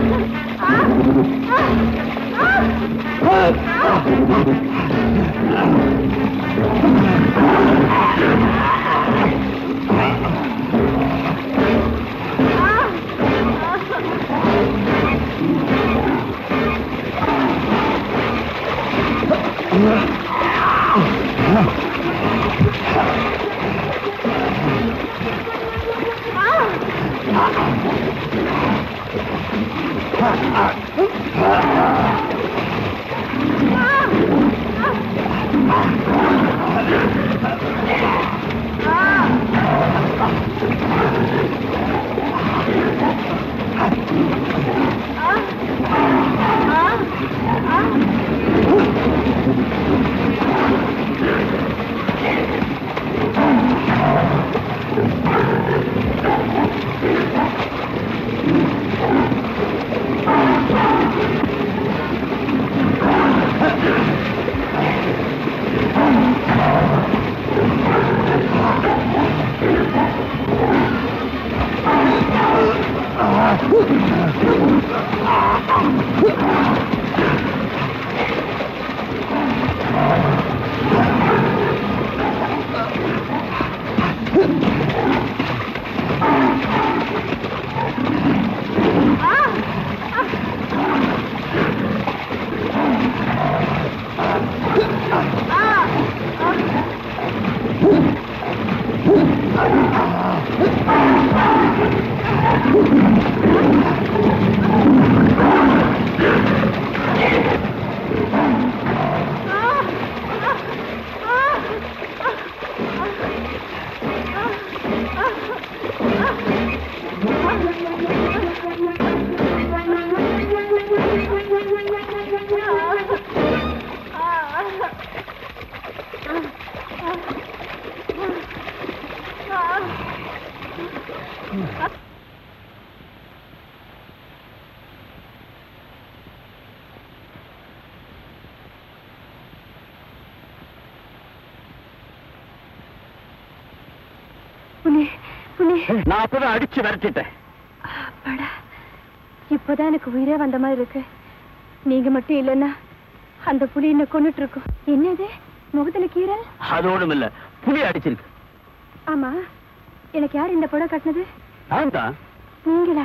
புலி புலி நான் அப்பதான் அடிச்சு விரட்டிட்டேன் அப்பாடா இப்போதான் எனக்கு உயிரே வந்த மாதிரி இருக்கு நீங்க மட்டும் இல்லைன்னா அந்த புலி என்ன கொண்டுட்டு இருக்கும் என்னது முகத்துல கீரல் அதோடும் இல்ல புலி அடிச்சிருக்கு ஆமா எனக்கு யார் இந்த புடவை கட்டினது நான் தான் நீங்களா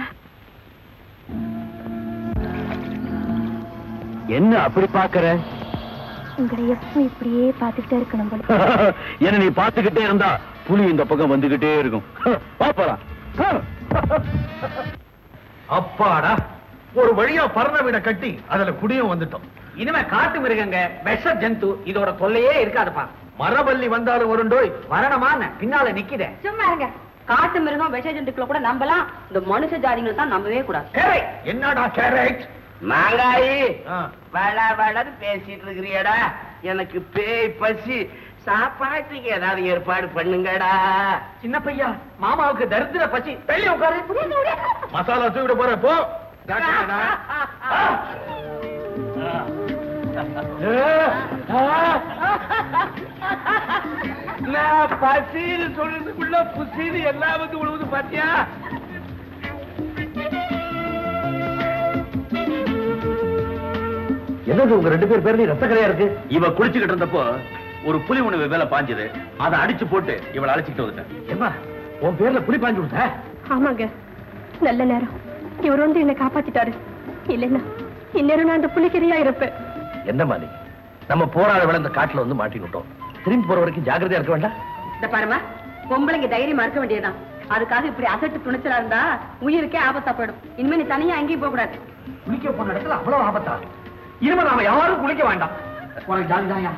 என்ன அப்படி பாக்குற உங்களை எப்போ இப்படியே பார்த்துக்கிட்டே இருக்கணும் போல என்ன நீ பாத்துக்கிட்டே இருந்தா புலி இந்த பக்கம் வந்துகிட்டே இருக்கும் பாப்பலாம் அப்பாடா ஒரு வழியா பறவை வீட கட்டி அதுல குடியும் வந்துட்டோம் இனிமே காட்டு மிருகங்க விஷ ஜந்து இதோட தொல்லையே இருக்காதுப்பா மரவள்ளி வந்தாலும் வருண்டோய் மரணமான பின்னால நிக்குதே சும்மா இருங்க காட்டு மிருகம் விஷ ஜந்துக்களை கூட நம்பலாம் இந்த மனுஷ ஜாதிகளை தான் நம்பவே கூடாது கேரை என்னடா கேரட் மாங்காயி ஆ. வள வளன்னு பேசிட்டு இருக்கிறியடா எனக்கு பேய் பசி சாப்பாட்டுக்கு ஏதாவது ஏற்பாடு பண்ணுங்கடா சின்ன பையா மாமாவுக்கு தரித்திர பசி வெளியே உட்காரு மசாலா தூக்கிட போற போ ஜாக்கிரதைடா. நான் பசின்னு சொல்றதுக்குள்ள புசின்னு எல்லாம் வந்து விழுவுது பாத்தியா என்னது உங்க ரெண்டு பேர் பேர்லயும் ரத்தக்கரையா இருக்கு இவ குளிச்சுக்கிட்டு இருந்தப்போ ஒரு புலி உணவு வேலை பாஞ்சது அதை அடிச்சு போட்டு இவளை அழைச்சிட்டு வந்துட்டேன் ஏம்மா உன் பேர்ல புலி பாஞ்சு விடுத்த ஆமாங்க நல்ல நேரம் இவர் வந்து என்னை காப்பாத்திட்டாரு இல்லைன்னா இந்நேரம் நான் அந்த புலிக்கறியா இருப்பேன் என்னம்மா நீ நம்ம போராட விளந்த காட்டுல வந்து மாட்டிக்கிட்டோம் திரும்பி போற வரைக்கும் ஜாக்கிரதையா இருக்க வேண்டாம் இந்த பாருமா பொம்பளைங்க தைரியமா இருக்க வேண்டியதுதான் அதுக்காக இப்படி அசட்டு துணிச்சலா இருந்தா உயிருக்கே ஆபத்தா போயிடும் இனிமே நீ தனியா எங்கேயும் போக கூடாது குளிக்க போன இடத்துல அவ்வளவு ஆபத்தா இனிமே நாம யாரும் குளிக்க வேண்டாம் உனக்கு ஜாலி தாயா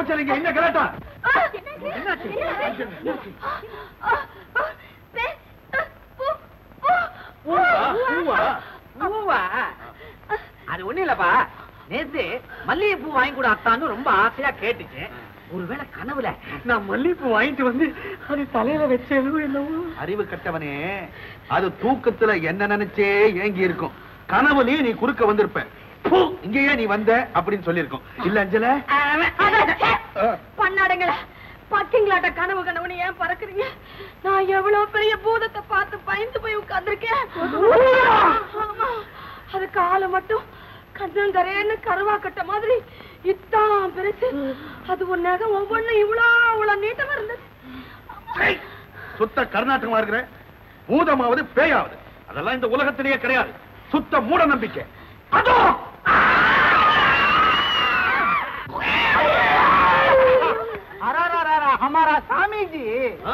அமைச்சர் என்ன கலாட்டா பூவா அது ஒண்ணு இல்லப்பா நேத்து மல்லிகைப்பூ வாங்கி கூட அத்தான்னு ரொம்ப ஆசையா கேட்டுச்சு ஒருவேளை கனவுல நான் மல்லிகைப்பூ வாங்கிட்டு வந்து அது தலையில வச்சது என்னவோ அறிவு கட்டவனே அது தூக்கத்துல என்ன நினைச்சே ஏங்கி இருக்கும் கனவுலயும் நீ குறுக்க வந்திருப்ப பூ, இங்கேயே நீ வந்த அப்படின்னு சொல்லியிருக்கோம் இல்ல அஞ்சல பண்ணாடுங்களா பக்கிங்களாட்ட கனவு கனவுன்னு ஏன் பறக்குறீங்க நான் எவ்வளவு பெரிய பூதத்தை பார்த்து பயந்து போய் உட்கார்ந்திருக்கேன் ஆமா அது காலை மட்டும் கண்ணங்கரேன்னு கருவா கட்ட மாதிரி இத்தான் பெருசு அது ஒரு நகம் ஒவ்வொன்னும் இவ்வளோ இவ்வளவு நீட்டமா இருந்தது ஏய், சுத்த கர்நாடகமா இருக்கிற பூதமாவது பேயாவது அதெல்லாம் இந்த உலகத்திலேயே கிடையாது சுத்த மூட நம்பிக்கை அதோ ஹமாரா சாமிஜி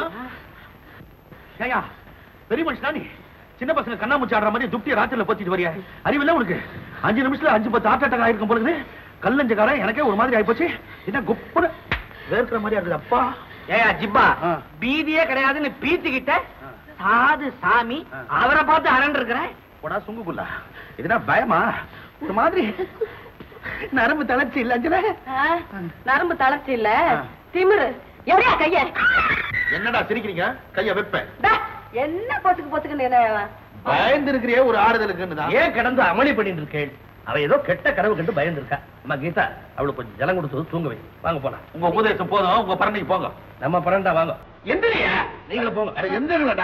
ஏயா பெரிய மனுஷனா நீ சின்ன பசங்க கண்ணாமூச்சி ஆடுற மாதிரி துப்திய ராத்திரில பத்திட்டு வரியா அறிவில்ல உனக்கு அஞ்சு நிமிஷத்துல அஞ்சு பத்து ஹார்ட் அட்டாக் ஆயிருக்கும் பொழுது கல்லஞ்சக்காரன் எனக்கே ஒரு மாதிரி ஆயிப்போச்சு என்ன குப்புன்னு வேர்க்கிற மாதிரி இருக்குது அப்பா ஏயா ஜிப்பா ஆ. பீதியே கிடையாதுன்னு பீத்திக்கிட்ட சாது சாமி ஆ. அவரை பார்த்து அரண்டு இருக்கிறேன் போடா சுங்குக்குள்ளா இதுனா பயமா ஒரு மாதிரி நரம்பு தளர்ச்சி இல்ல அஞ்சல நரம்பு தளர்ச்சி இல்ல ஆ. திமிரு எவ்வளோ கைய என்னடா சிரிக்கிறீங்க கைய வைப்பேன் டா, என்ன பொத்துக்கு பொத்துக்குன்னு என்ன பயந்து இருக்கிறியே ஒரு ஆறுதலுக்குன்னு தான் ஏன் கிடந்து அமளி பண்ணிட்டு இருக்கேன் அவ ஏதோ கெட்ட கனவு கண்டு பயந்துருக்கா அம்மா கீதா அவளுக்கு கொஞ்சம் ஜலம் கொடுத்து தூங்க வை வாங்க போலாம் உங்க உபதேசம் போதும் உங்க பரணைக்கு போங்க நம்ம பரண்டா வாங்க எந்திரியா நீங்களும் போங்க அட எந்திரலடா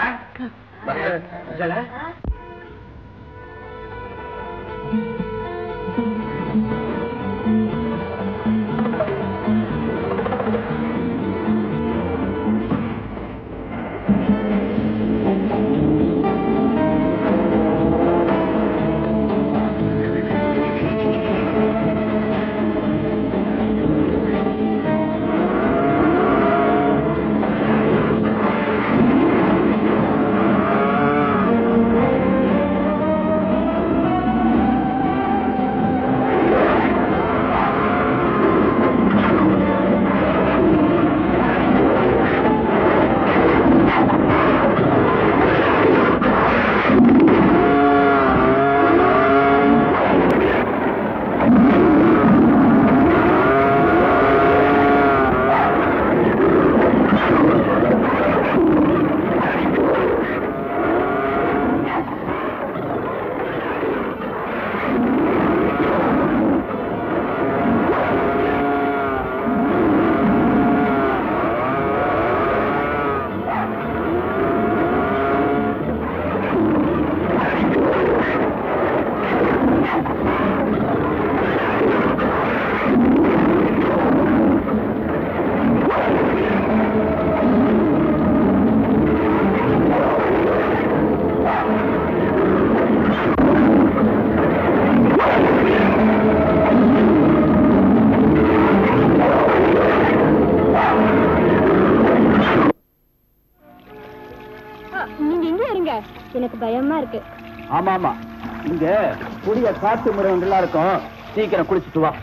நீங்க எங்க இருங்க எனக்கு பயமா இருக்கு ஆமா ஆமா இங்க புதிய காட்டு மிருகங்கள்லாம் இருக்கும் சீக்கிரம் குளிச்சுட்டு வா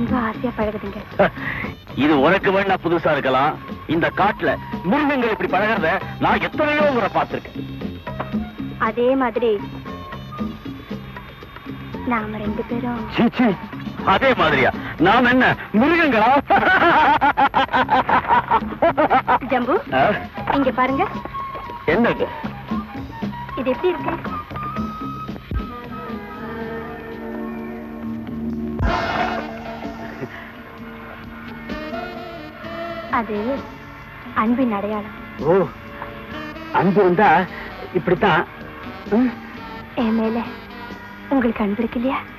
ரொம்ப ஆசையா பழகுதுங்க இது உனக்கு வேணா புதுசா இருக்கலாம் இந்த காட்டுல மிருகங்கள் இப்படி பழகிறத நான் எத்தனையோ முறை பார்த்திருக்கேன் அதே மாதிரி நாம ரெண்டு பேரும் சீ, சீ. அதே மாதிரியா நாம் என்ன மிருகங்களா ஜம்பு ஆ? இங்க பாருங்க என்னது இது எப்படி இருக்கு அது அன்பின் அடையாளம் ஓ அன்பு இருந்தா இப்படித்தான் ம்? என் மேல உங்களுக்கு அன்பு இருக்கு இல்லையா